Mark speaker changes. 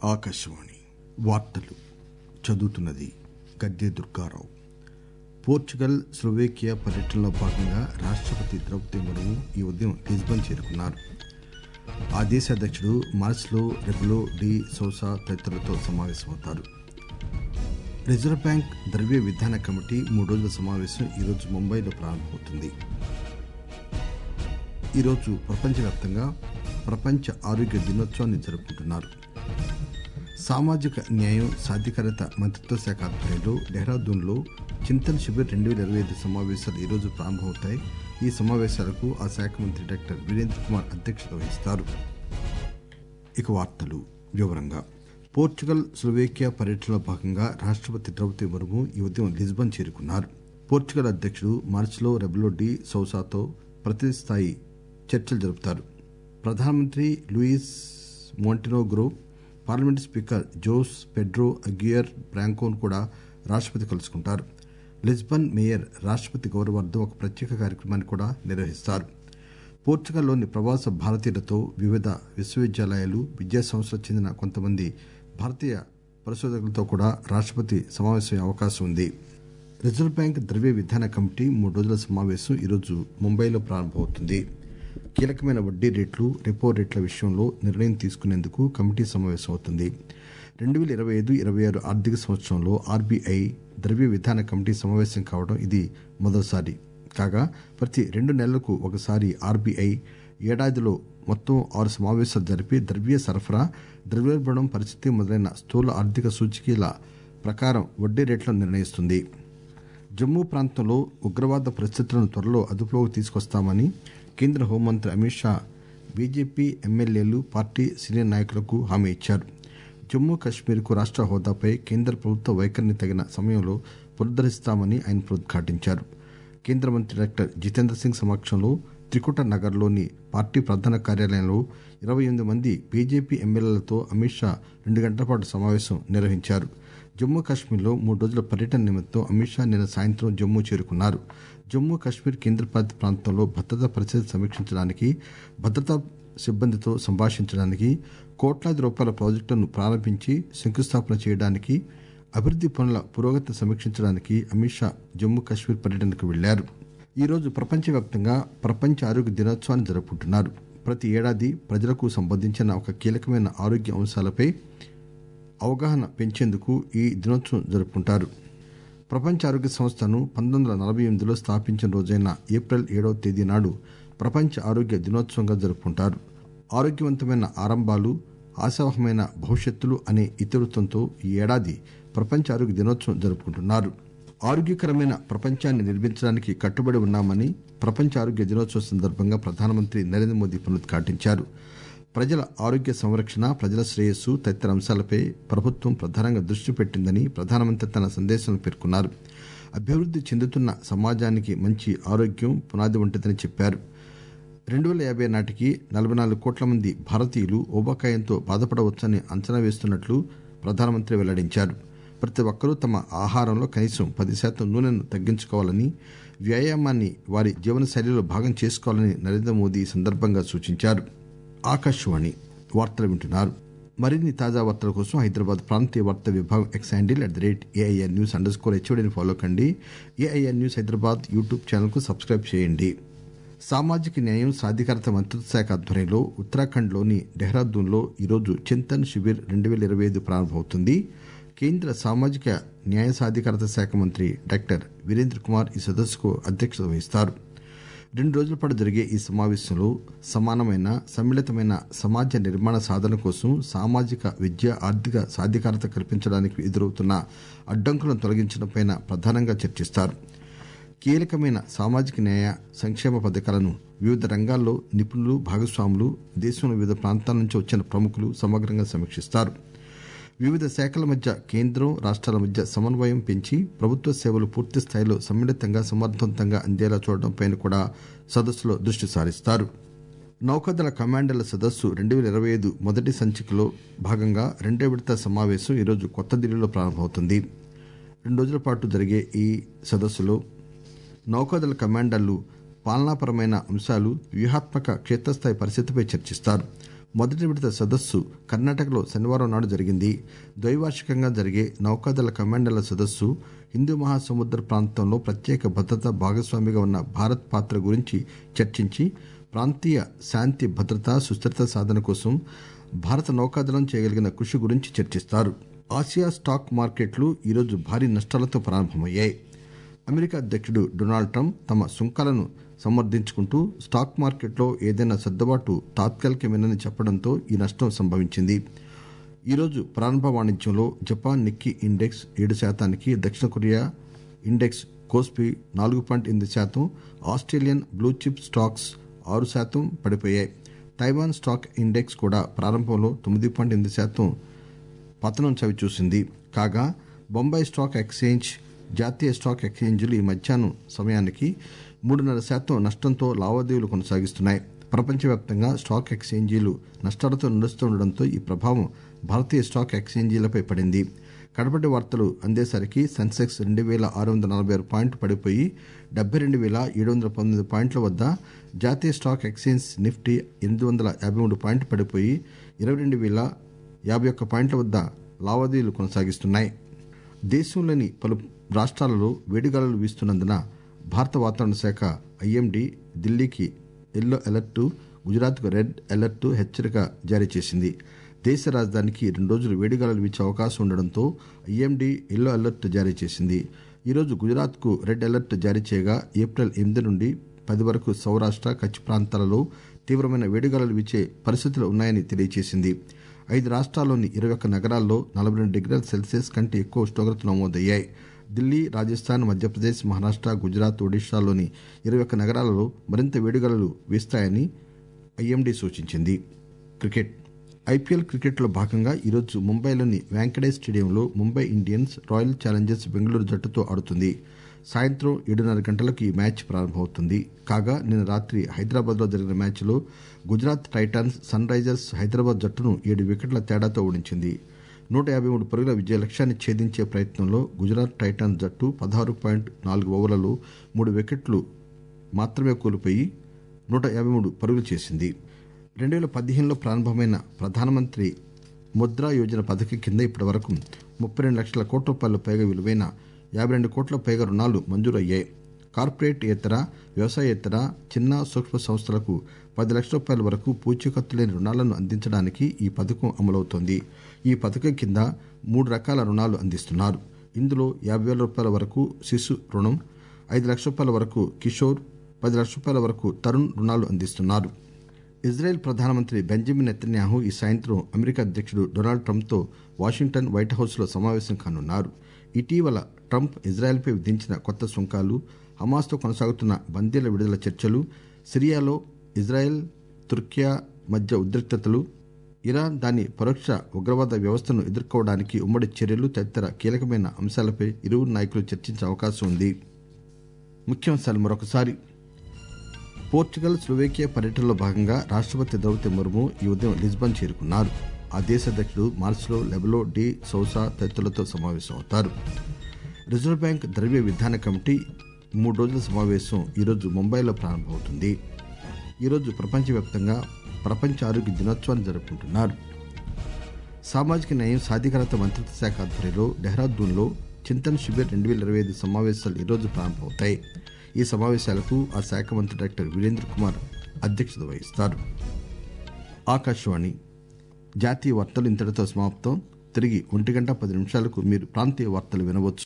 Speaker 1: ఆకాశవాణి వార్తలు చదువుతున్నది గద్దె దుర్గారావు పోర్చుగల్ స్లోవేకియా పర్యటనలో భాగంగా రాష్టపతి ద్రౌపది ముర్ము ఈ ఉదయం లిస్బన్ చేరుకున్నారు ఆ దేశ అధ్యక్షుడు మార్స్లో రెబులో డి సోసా తదితరులతో సమావేశమవుతారు రిజర్వ్ బ్యాంక్ ద్రవ్య విధాన కమిటీ మూడు రోజుల సమావేశం ఈరోజు ముంబైలో ప్రారంభమవుతుంది ఈరోజు ప్రపంచవ్యాప్తంగా ప్రపంచ ఆరోగ్య దినోత్సవాన్ని జరుపుకుంటున్నారు సామాజిక న్యాయం సాధికారత మంత్రిత్వ శాఖ ఆధ్వర్యంలో డెహ్రాదూన్లో చింతన్ శిబిర్ రెండు వేల ఇరవై ఐదు సమావేశాలు ఈరోజు ప్రారంభమవుతాయి ఈ సమావేశాలకు ఆ శాఖ మంత్రి డాక్టర్ వీరేంద్ర కుమార్ అధ్యక్షత వహిస్తారు ఇక వార్తలు వివరంగా పోర్చుగల్ స్లోవేకియా పర్యటనలో భాగంగా రాష్టపతి ద్రౌపది ముర్ము ఈ ఉదయం లిస్బన్ చేరుకున్నారు పోర్చుగల్ అధ్యక్షుడు మార్చిలో రెబలో డి సౌసాతో ప్రతినిధి స్థాయి చర్చలు జరుపుతారు ప్రధానమంత్రి Luis Montenegro parliament speaker Jose Pedro Aguiar Branco కూడా రాష్టపతి కలుసుకుంటారు లిస్బన్ మేయర్ రాష్టపతి గౌరవార్థం ఒక ప్రత్యేక కార్యక్రమాన్ని కూడా నిర్వహిస్తారు పోర్చుగల్లోని ప్రవాస భారతీయులతో వివిధ విశ్వవిద్యాలయాలు విద్యాసంస్థలకు చెందిన కొంతమంది భారతీయ పరిశోధకులతో కూడా రాష్టపతి సమావేశమయ్యే అవకాశం ఉంది రిజర్వ్ బ్యాంక్ ద్రవ్య విధాన కమిటీ మూడు రోజుల సమావేశం ఈరోజు ముంబైలో ప్రారంభమవుతుంది కీలకమైన వడ్డీ రేట్లు రెపో రేట్ల విషయంలో నిర్ణయం తీసుకునేందుకు కమిటీ సమావేశం అవుతుంది రెండు వేల ఇరవై ఐదు ఇరవై ఆరు ఆర్థిక సంవత్సరంలో ఆర్బీఐ ద్రవ్య విధాన కమిటీ సమావేశం కావడం ఇది మొదటిసారి కాగా ప్రతి రెండు నెలలకు ఒకసారి ఆర్బీఐ ఏడాదిలో మొత్తం ఆరు సమావేశాలు జరిపి ద్రవ్య సరఫరా ద్రవ్యోల్బణం పరిస్థితి మొదలైన స్థూల ఆర్థిక సూచికల ప్రకారం వడ్డీ రేట్లను నిర్ణయిస్తుంది జమ్మూ ప్రాంతంలో ఉగ్రవాద పరిస్థితులను త్వరలో అదుపులోకి తీసుకొస్తామని కేంద్ర హోంమంత్రి అమిత్ షా బీజేపీ ఎమ్మెల్యేలు పార్టీ సీనియర్ నాయకులకు హామీ ఇచ్చారు జమ్మూ కశ్మీర్కు రాష్ట హోదాపై కేంద్ర ప్రభుత్వ వైఖరిని తగిన సమయంలో పునరుద్దరిస్తామని ఆయన పునరుద్ఘాటించారు కేంద్ర మంత్రి డాక్టర్ జితేంద్ర సింగ్ సమక్షంలో త్రికుట నగర్లోని పార్టీ ప్రధాన కార్యాలయంలో ఇరవై ఎనిమిది మంది బీజేపీ ఎమ్మెల్యేలతో అమిత్ షా రెండు గంటల పాటు సమావేశం నిర్వహించారు జమ్మూ కశ్మీర్లో మూడు రోజుల పర్యటన నిమిత్తం అమిత్ షా నిన్న సాయంత్రం జమ్మూ చేరుకున్నారు జమ్మూ కశ్మీర్ కేంద్రపాలిత ప్రాంతంలో భద్రతా పరిస్థితి సమీక్షించడానికి భద్రతా సిబ్బందితో సంభాషించడానికి కోట్లాది రూపాయల ప్రాజెక్టులను ప్రారంభించి శంకుస్థాపన చేయడానికి అభివృద్ది పనుల పురోగతిని సమీక్షించడానికి అమిత్ షా జమ్మూ కశ్మీర్ పర్యటనకు వెళ్లారు ఈరోజు ప్రపంచవ్యాప్తంగా ప్రపంచ ఆరోగ్య దినోత్సవాన్ని జరుపుకుంటున్నారు ప్రతి ఏడాది ప్రజలకు సంబంధించిన ఒక కీలకమైన ఆరోగ్య అంశాలపై అవగాహన పెంచేందుకు ఈ దినోత్సవం జరుపుకుంటారు ప్రపంచ ఆరోగ్య సంస్థను పంతొమ్మిది వందల నలభై ఎనిమిదిలో స్థాపించిన రోజైన ఏప్రిల్ ఏడవ తేదీ నాడు ప్రపంచ ఆరోగ్య దినోత్సవంగా జరుపుకుంటారు ఆరోగ్యవంతమైన ఆరంభాలు ఆశావహమైన భవిష్యత్తులు అనే ఇతివృత్తంతో ఈ ఏడాది ప్రపంచ ఆరోగ్య దినోత్సవం జరుపుకుంటున్నారు ఆరోగ్యకరమైన ప్రపంచాన్ని నిర్మించడానికి కట్టుబడి ఉన్నామని ప్రపంచ ఆరోగ్య దినోత్సవం సందర్భంగా ప్రధానమంత్రి నరేంద్ర మోదీ పునరుద్ఘాటించారు ప్రజల ఆరోగ్య సంరక్షణ ప్రజల శ్రేయస్సు తదితర అంశాలపై ప్రభుత్వం ప్రధానంగా దృష్టి పెట్టిందని ప్రధానమంత్రి తన సందేశంలో పేర్కొన్నారు అభివృద్ది చెందుతున్న సమాజానికి మంచి ఆరోగ్యం పునాది వంటిదని చెప్పారు రెండు వేల యాభై నాటికి నలభై నాలుగు కోట్ల మంది భారతీయులు ఊబకాయంతో బాధపడవచ్చని అంచనా వేస్తున్నట్లు ప్రధానమంత్రి వెల్లడించారు ప్రతి ఒక్కరూ తమ ఆహారంలో కనీసం పది శాతం నూనెను తగ్గించుకోవాలని వ్యాయామాన్ని వారి జీవనశైలిలో భాగం చేసుకోవాలని నరేంద్ర మోదీ ఈ సందర్భంగా సూచించారు ఆకాశవాణి వార్తలు వింటున్నారు మరిన్ని తాజా వార్తల కోసం హైదరాబాద్ ప్రాంతీయ వార్తా విభాగం X handle at the rate AIR news underscore స్కోర్ హెచ్ఓడిని ఫాలో కండి AIR news Hyderabad YouTube channel కు సబ్స్క్రైబ్ చేయండి సామాజిక న్యాయం సాధికారత మంత్రిత్వ శాఖ ఆధ్వర్యంలో ఉత్తరాఖండ్లోని డెహ్రాదూన్లో ఈరోజు చింతన్ శిబిర్ రెండు వేల ఇరవై ఐదు ప్రారంభమవుతుంది కేంద్ర సామాజిక న్యాయ సాధికారత శాఖ మంత్రి డాక్టర్ వీరేంద్ర కుమార్ ఈ సదస్సుకు అధ్యక్షత వహిస్తారు రెండు రోజుల పాటు జరిగే ఈ సమావేశంలో సమానమైన సమ్మిళితమైన సమాజ నిర్మాణ సాధన కోసం సామాజిక విద్య ఆర్థిక సాధికారత కల్పించడానికి ఎదురవుతున్న అడ్డంకులను తొలగించడంపై ప్రధానంగా చర్చిస్తారు కీలకమైన సామాజిక న్యాయ సంక్షేమ పథకాలను వివిధ రంగాల్లో నిపుణులు భాగస్వాములు దేశంలో వివిధ ప్రాంతాల నుంచి వచ్చిన ప్రముఖులు సమగ్రంగా సమీక్షిస్తారు వివిధ శాఖల మధ్య కేంద్రం రాష్ట్రాల మధ్య సమన్వయం పెంచి ప్రభుత్వ సేవలు పూర్తి స్థాయిలో సమ్మిళితంగా సమర్థవంతంగా అందేలా చూడడంపై కూడా సదస్సులో దృష్టి సారిస్తారు నౌకాదళ కమాండర్ల సదస్సు రెండు వేల ఇరవై ఐదు మొదటి సంచికలో భాగంగా రెండో విడత సమావేశం ఈరోజు కొత్త ఢిల్లీలో ప్రారంభమవుతుంది రెండు రోజుల పాటు జరిగే ఈ సదస్సులో నౌకాదళ కమాండర్లు పాలనాపరమైన అంశాలు వ్యూహాత్మక క్షేత్రస్థాయి పరిస్థితిపై చర్చిస్తారు మొదటి విడత సదస్సు కర్ణాటకలో శనివారం నాడు జరిగింది ద్వైవార్షికంగా జరిగే నౌకాదళ కమాండర్ల సదస్సు హిందూ మహాసముద్ర ప్రాంతంలో ప్రత్యేక భద్రతా భాగస్వామిగా ఉన్న భారత్ పాత్ర గురించి చర్చించి ప్రాంతీయ శాంతి భద్రత సుస్థిరత సాధన కోసం భారత నౌకాదళం చేయగలిగిన కృషి గురించి చర్చిస్తారు ఆసియా స్టాక్ మార్కెట్లు ఈరోజు భారీ నష్టాలతో ప్రారంభమయ్యాయి అమెరికా అధ్యక్షుడు డొనాల్డ్ ట్రంప్ తమ సుంకాలను సమర్థించుకుంటూ స్టాక్ మార్కెట్లో ఏదైనా సర్దుబాటు తాత్కాలికమేనని చెప్పడంతో ఈ నష్టం సంభవించింది ఈరోజు ప్రారంభ వాణిజ్యంలో జపాన్ నిక్కీ ఇండెక్స్ ఏడు శాతానికి దక్షిణ కొరియా ఇండెక్స్ కోస్పి నాలుగు పాయింట్ ఎనిమిది శాతం ఆస్ట్రేలియన్ బ్లూ చిప్ స్టాక్స్ ఆరు శాతం పడిపోయాయి తైవాన్ స్టాక్ ఇండెక్స్ కూడా ప్రారంభంలో తొమ్మిది పాయింట్ ఎనిమిది శాతం పతనం చవిచూసింది కాగా బొంబాయి స్టాక్ ఎక్స్చేంజ్ జాతీయ స్టాక్ ఎక్స్చేంజ్లు ఈ మధ్యాహ్నం సమయానికి మూడున్నర శాతం నష్టంతో లావాదేవీలు కొనసాగిస్తున్నాయి ప్రపంచవ్యాప్తంగా స్టాక్ ఎక్స్చేంజీలు నష్టాలతో నడుస్తుండటంతో ఈ ప్రభావం భారతీయ స్టాక్ ఎక్స్చేంజీలపై పడింది కడపటి వార్తలు అందేసరికి సెన్సెక్స్ రెండు వేల ఆరు వందల నలభై ఆరు పాయింట్లు పడిపోయి డెబ్బై రెండు వేల ఏడు వందల పంతొమ్మిది పాయింట్ల వద్ద జాతీయ స్టాక్ ఎక్స్చేంజ్ నిఫ్టీ ఎనిమిది వందల యాభై మూడు పాయింట్లు పడిపోయి ఇరవై రెండు వేల యాభై ఒక్క పాయింట్ల వద్ద లావాదేవీలు కొనసాగిస్తున్నాయి దేశంలోని పలు రాష్ట్రాలలో వేడిగాలులు వీస్తున్నందున భారత వాతావరణ శాఖ ఐఎండీ ఢిల్లీకి ఎల్లో అలర్ట్ గుజరాత్కు రెడ్ అలర్ట్ హెచ్చరిక జారీ చేసింది దేశ రాజధానికి రెండు రోజులు వేడిగాలులు వీచే అవకాశం ఉండడంతో ఐఎండీ ఎల్లో అలర్ట్ జారీ చేసింది ఈరోజు గుజరాత్కు రెడ్ అలర్ట్ జారీ చేయగా ఏప్రిల్ ఎనిమిది నుండి పది వరకు సౌరాష్ట్ర కచ్ ప్రాంతాలలో తీవ్రమైన వేడిగాలులు వీచే పరిస్థితులు ఉన్నాయని తెలియజేసింది ఐదు రాష్ట్రాల్లోని ఇరవై ఒక్క నగరాల్లో నలభై రెండు డిగ్రీల సెల్సియస్ కంటే ఎక్కువ ఉష్ణోగ్రతలు నమోదయ్యాయి ఢిల్లీ రాజస్థాన్ మధ్యప్రదేశ్ మహారాష్ట్ర గుజరాత్ ఒడిశాలోని ఇరవై ఒక్క నగరాలలో మరింత వేడిగాలులు వీస్తాయని ఐఎండీ సూచించింది క్రికెట్ ఐపీఎల్ క్రికెట్లో భాగంగా ఈరోజు ముంబైలోని వాంకడే స్టేడియంలో Mumbai Indians Royal Challengers Bengaluru జట్టుతో ఆడుతుంది సాయంత్రం ఏడున్నర గంటలకు ఈ మ్యాచ్ ప్రారంభమవుతుంది కాగా నిన్న రాత్రి హైదరాబాద్లో జరిగిన మ్యాచ్లో Gujarat Titans sunrisers Hyderabad జట్టును ఏడు వికెట్ల తేడాతో ఓడించింది నూట యాభై మూడు పరుగుల విజయ లక్ష్యాన్ని ఛేదించే ప్రయత్నంలో గుజరాత్ టైటాన్స్ జట్టు పదహారు పాయింట్ నాలుగు ఓవర్లలో మూడు వికెట్లు మాత్రమే కోల్పోయి నూట యాభై మూడు పరుగులు చేసింది రెండు వేల పదిహేనులో ప్రారంభమైన ప్రధానమంత్రి ముద్రా యోజన పథకం కింద ఇప్పటి వరకు ముప్పై రెండు లక్షల కోట్ల రూపాయల పైగా విలువైన యాభై రెండు కోట్ల పైగా రుణాలు మంజూరు అయ్యాయి కార్పొరేట్ ఇతర వ్యవసాయేతర చిన్న సూక్ష్మ సంస్థలకు పది లక్షల రూపాయల వరకు పూచీకత్తు లేని రుణాలను అందించడానికి ఈ పథకం అమలవుతోంది ఈ పథకం కింద మూడు రకాల రుణాలు అందిస్తున్నారు ఇందులో యాభై వేల రూపాయల వరకు శిశు రుణం ఐదు లక్షల రూపాయల వరకు కిషోర్ పది లక్షల రూపాయల వరకు తరుణ్ రుణాలు అందిస్తున్నారు ఇజ్రాయెల్ ప్రధానమంత్రి బెంజమిన్ నెతన్యాహు ఈ సాయంత్రం అమెరికా అధ్యక్షుడు డొనాల్డ్ ట్రంప్తో వాషింగ్టన్ వైట్ హౌస్లో సమావేశం కానున్నారు ఇటీవల ట్రంప్ ఇజ్రాయెల్పై విధించిన కొత్త సుంకాలు హమాస్తో కొనసాగుతున్న బందీల విడుదల చర్చలు సిరియాలో ఇజ్రాయెల్ తుర్కియా మధ్య ఉద్రిక్తతలు ఇరాన్ దాని పరోక్ష ఉగ్రవాద వ్యవస్థను ఎదుర్కోవడానికి ఉమ్మడి చర్యలు తదితర కీలకమైన అంశాలపై ఇరువురు నాయకులు చర్చించే అవకాశం ఉంది ముఖ్యాంశాలు మరొకసారి పోర్చుగల్ స్లోవేకియా పర్యటనలో భాగంగా రాష్ట్రపతి ద్రౌపది ముర్ము ఈ ఉదయం లిస్బన్ చేరుకున్నారు ఆ దేశ అధ్యక్షుడు మార్స్లో లెబలో డి సౌసా తదితరులతో సమావేశమవుతారు రిజర్వ్ బ్యాంక్ ద్రవ్య విధాన కమిటీ మూడు రోజుల సమావేశం ఈరోజు ముంబైలో ప్రారంభమవుతుంది ఈరోజు ప్రపంచవ్యాప్తంగా ప్రపంచ ఆరోగ్య దినోత్సవాన్ని జరుపుకుంటున్నారు సామాజిక న్యాయం సాధికారత మంత్రిత్వ శాఖ ఆధ్వర్యంలో డెహ్రాదూన్లో చింతన్ శిబిర్ రెండు వేల ఇరవై ఐదు సమావేశాలు ఈరోజు ప్రారంభమవుతాయి ఈ సమావేశాలకు ఆ శాఖ మంత్రి డాక్టర్ వీరేంద్ర కుమార్ అధ్యక్షత వహిస్తారు ఆకాశవాణి జాతీయ వార్తలు ఇంతటితో సమాప్తం తిరిగి ఒంటి గంట పది నిమిషాలకు మీరు ప్రాంతీయ వార్తలు వినవచ్చు